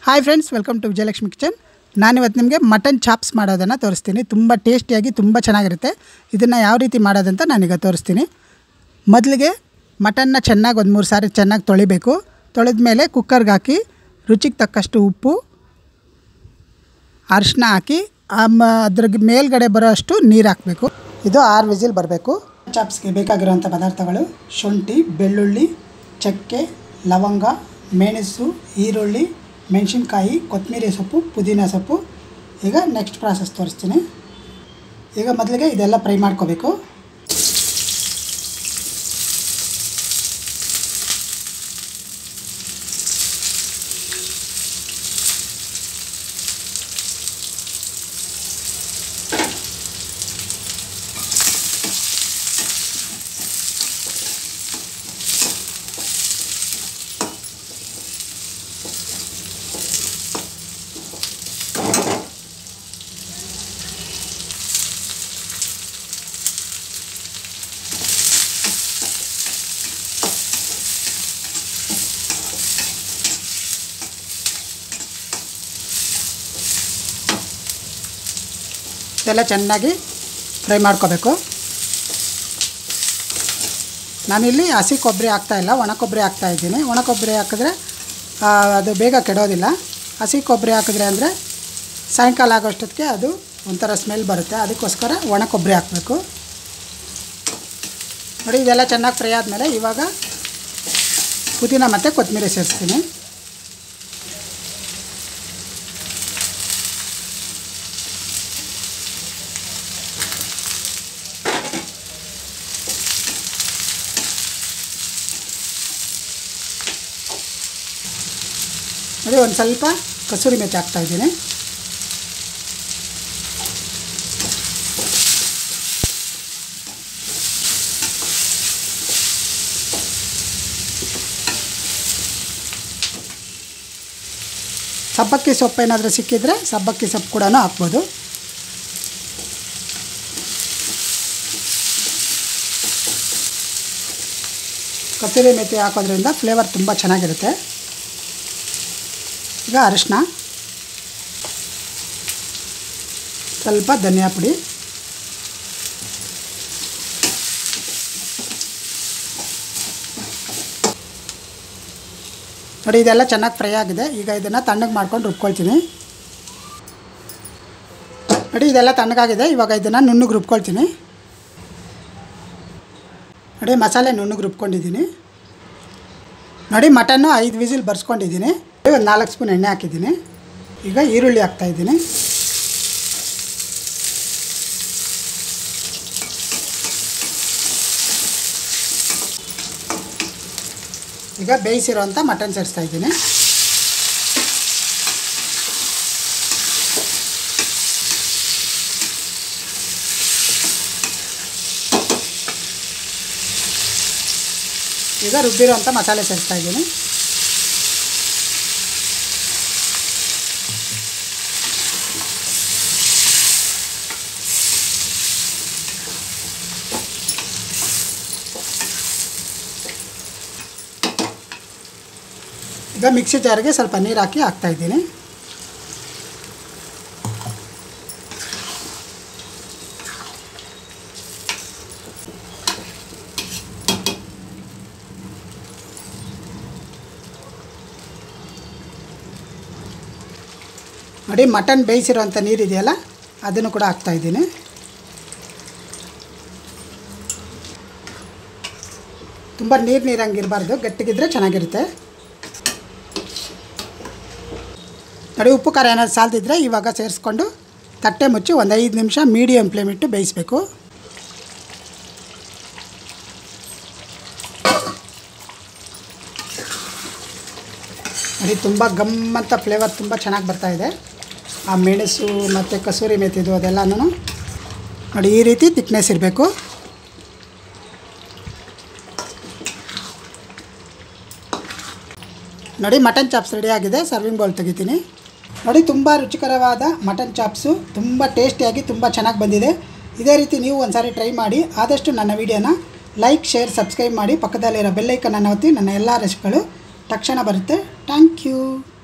hi friends welcome to Vijayalakshmi kitchen ನಾನಿವತ್ತು ನಿಮಗೆ mutton chops ಮಾಡೋದನ್ನು ತೋರಿಸ್ತೀನಿ ತುಂಬ ಟೇಸ್ಟಿಯಾಗಿ ತುಂಬ ಚೆನ್ನಾಗಿರುತ್ತೆ ಇದನ್ನು ಯಾವ ರೀತಿ ಮಾಡೋದಂತ ನಾನೀಗ ತೋರಿಸ್ತೀನಿ ಮೊದಲಿಗೆ ಮಟನ್ನ ಚೆನ್ನಾಗಿ ಒಂದು ಮೂರು ಸಾರಿ ಚೆನ್ನಾಗಿ ತೊಳಿಬೇಕು ತೊಳೆದ ಮೇಲೆ ಕುಕ್ಕರ್ಗೆ ಹಾಕಿ ರುಚಿಗೆ ತಕ್ಕಷ್ಟು ಉಪ್ಪು ಅರಿಶಿನ ಹಾಕಿ ಆಮ ಅದ್ರ ಮೇಲ್ಗಡೆ ಬರೋ ಅಷ್ಟು ನೀರು ಹಾಕಬೇಕು ಇದು ಆರು ವಿಸಿಲ್ ಬರಬೇಕು ಚಾಪ್ಸ್ಗೆ ಬೇಕಾಗಿರುವಂಥ ಪದಾರ್ಥಗಳು ಶುಂಠಿ ಬೆಳ್ಳುಳ್ಳಿ ಚಕ್ಕೆ ಲವಂಗ ಮೆಣಸು ಈರುಳ್ಳಿ ಮೆಣಸಿನ್ಕಾಯಿ ಕೊತ್ತಂಬರಿ ಸೊಪ್ಪು ಪುದೀನ ಸೊಪ್ಪು ಈಗ ನೆಕ್ಸ್ಟ್ ಪ್ರಾಸೆಸ್ ತೋರಿಸ್ತೀನಿ ಈಗ ಮೊದಲಿಗೆ ಇದೆಲ್ಲ ಫ್ರೈ ಮಾಡ್ಕೋಬೇಕು ಇದೆಲ್ಲ ಚೆನ್ನಾಗಿ ಫ್ರೈ ಮಾಡ್ಕೋಬೇಕು ನಾನಿಲ್ಲಿ ಹಸಿ ಕೊಬ್ಬರಿ ಹಾಕ್ತಾಯಿಲ್ಲ ಒಣ ಕೊಬ್ಬರಿ ಹಾಕ್ತಾ ಇದ್ದೀನಿ ಒಣ ಕೊಬ್ಬರಿ ಹಾಕಿದ್ರೆ ಆ, ಅದು ಬೇಗ ಕೆಡೋದಿಲ್ಲ ಹಸಿ ಕೊಬ್ಬರಿ ಹಾಕಿದ್ರೆ ಅಂದರೆ ಸಾಯಂಕಾಲ ಆಗೋಷ್ಟೊತ್ತಿಗೆ ಅದು ಒಂಥರ ಸ್ಮೆಲ್ ಬರುತ್ತೆ ಅದಕ್ಕೋಸ್ಕರ ಒಣ ಕೊಬ್ಬರಿ ಹಾಕಬೇಕು ನೋಡಿ ಇದೆಲ್ಲ ಚೆನ್ನಾಗಿ ಫ್ರೈ ಆದಮೇಲೆ ಇವಾಗ ಪುದೀನ ಮತ್ತು ಕೊತ್ತಂಬರಿ ಸೇರಿಸ್ತೀನಿ ನೋಡಿ ಒಂದು ಸ್ವಲ್ಪ ಕಸೂರಿ ಮೆಥಿ ಹಾಕ್ತಾ ಇದ್ದೀನಿ ಸಬ್ಬಕ್ಕಿ ಸೊಪ್ಪು ಏನಾದರೂ ಸಿಕ್ಕಿದ್ರೆ ಸಬ್ಬಕ್ಕಿ ಸೊಪ್ಪು ಕೂಡ ಹಾಕ್ಬೋದು ಕಸೂರಿ ಮೆಥಿ ಹಾಕೋದ್ರಿಂದ ಫ್ಲೇವರ್ ತುಂಬ ಚೆನ್ನಾಗಿರುತ್ತೆ ಈಗ ಅರಿಶಿನ ಸ್ವಲ್ಪ ಧನಿಯಾ ಪುಡಿ ನೋಡಿ ಇದೆಲ್ಲ ಚೆನ್ನಾಗಿ ಫ್ರೈ ಆಗಿದೆ ಈಗ ಇದನ್ನು ತಣ್ಣಗೆ ಮಾಡ್ಕೊಂಡು ರುಬ್ಕೊಳ್ತೀನಿ ನೋಡಿ ಇದೆಲ್ಲ ತಣ್ಣಗಾಗಿದೆ ಇವಾಗ ಇದನ್ನು ನುಣ್ಣಗೆ ರುಬ್ಕೊಳ್ತೀನಿ ನೋಡಿ ಮಸಾಲೆ ನುಣ್ಣಗೆ ರುಬ್ಕೊಂಡಿದ್ದೀನಿ ನೋಡಿ ಮಟನ್ನು ಐದು ವಿಸಿಲ್ ಬರ್ಸ್ಕೊಂಡಿದ್ದೀನಿ ಒಂದು ನಾಲ್ಕು ಸ್ಪೂನ್ ಎಣ್ಣೆ ಹಾಕಿದ್ದೀನಿ ಈಗ ಈರುಳ್ಳಿ ಹಾಕ್ತಾಯಿದ್ದೀನಿ ಈಗ ಬೇಯಿಸಿರೋಂಥ ಮಟನ್ ಸೇರಿಸ್ತಾ ಇದ್ದೀನಿ ಈಗ ರುಬ್ಬಿರೋಂಥ ಮಸಾಲೆ ಸೇರಿಸ್ತಾ ಇದ್ದೀನಿ ಈಗ ಮಿಕ್ಸಿ ಜಾರಿಗೆ ಸ್ವಲ್ಪ ನೀರು ಹಾಕಿ ಹಾಕ್ತಾ ಇದ್ದೀನಿ ನೋಡಿ ಮಟನ್ ಬೇಯಿಸಿರೋಂಥ ನೀರಿದೆಯಲ್ಲ ಅದನ್ನು ಕೂಡ ಹಾಕ್ತಾ ಇದ್ದೀನಿ ತುಂಬ ನೀರು ನೀರಂಗೆ ಇರಬಾರ್ದು ಗಟ್ಟಿಗಿದ್ರೆ ಚೆನ್ನಾಗಿರುತ್ತೆ ನೋಡಿ ಉಪ್ಪು ಖಾರ ಏನಾದ್ರು ಸಾಲ್ದಿದ್ರೆ ಇವಾಗ ಸೇರಿಸ್ಕೊಂಡು ತಟ್ಟೆ ಮುಚ್ಚಿ ಒಂದು ಐದು ನಿಮಿಷ ಮೀಡಿಯಮ್ ಫ್ಲೇಮ್ ಇಟ್ಟು ಬೇಯಿಸಬೇಕು ನೋಡಿ ತುಂಬ ಗಮ್ಮಂತ ಫ್ಲೇವರ್ ತುಂಬ ಚೆನ್ನಾಗಿ ಬರ್ತಾ ಇದೆ ಆ ಮೆಣಸು ಮತ್ತು ಕಸೂರಿ ಮೆಥಿದು ಅದೆಲ್ಲನೂ ನೋಡಿ ಈ ರೀತಿ ತಿಕ್ನೆಸ್ ಇರಬೇಕು ನೋಡಿ ಮಟನ್ ಚಾಪ್ಸ್ ರೆಡಿ ಆಗಿದೆ ಸರ್ವಿಂಗ್ ಬೌಲ್ ತೆಗಿತೀನಿ ನೋಡಿ ತುಂಬ ರುಚಿಕರವಾದ ಮಟನ್ ಚಾಪ್ಸು ತುಂಬ ಟೇಸ್ಟಿಯಾಗಿ ತುಂಬ ಚೆನ್ನಾಗಿ ಬಂದಿದೆ ಇದೇ ರೀತಿ ನೀವು ಒಂದ್ಸಾರಿ ಟ್ರೈ ಮಾಡಿ ಆದಷ್ಟು ನನ್ನ ವೀಡಿಯೋನ ಲೈಕ್ ಶೇರ್ ಸಬ್ಸ್ಕ್ರೈಬ್ ಮಾಡಿ ಪಕ್ಕದಲ್ಲಿರೋ ಬೆಲ್ಲೈಕನ್ನ ಒತ್ತಿ ನನ್ನ ಎಲ್ಲ ರೆಸಿಪಿಗಳು ತಕ್ಷಣ ಬರುತ್ತೆ ಥ್ಯಾಂಕ್ ಯು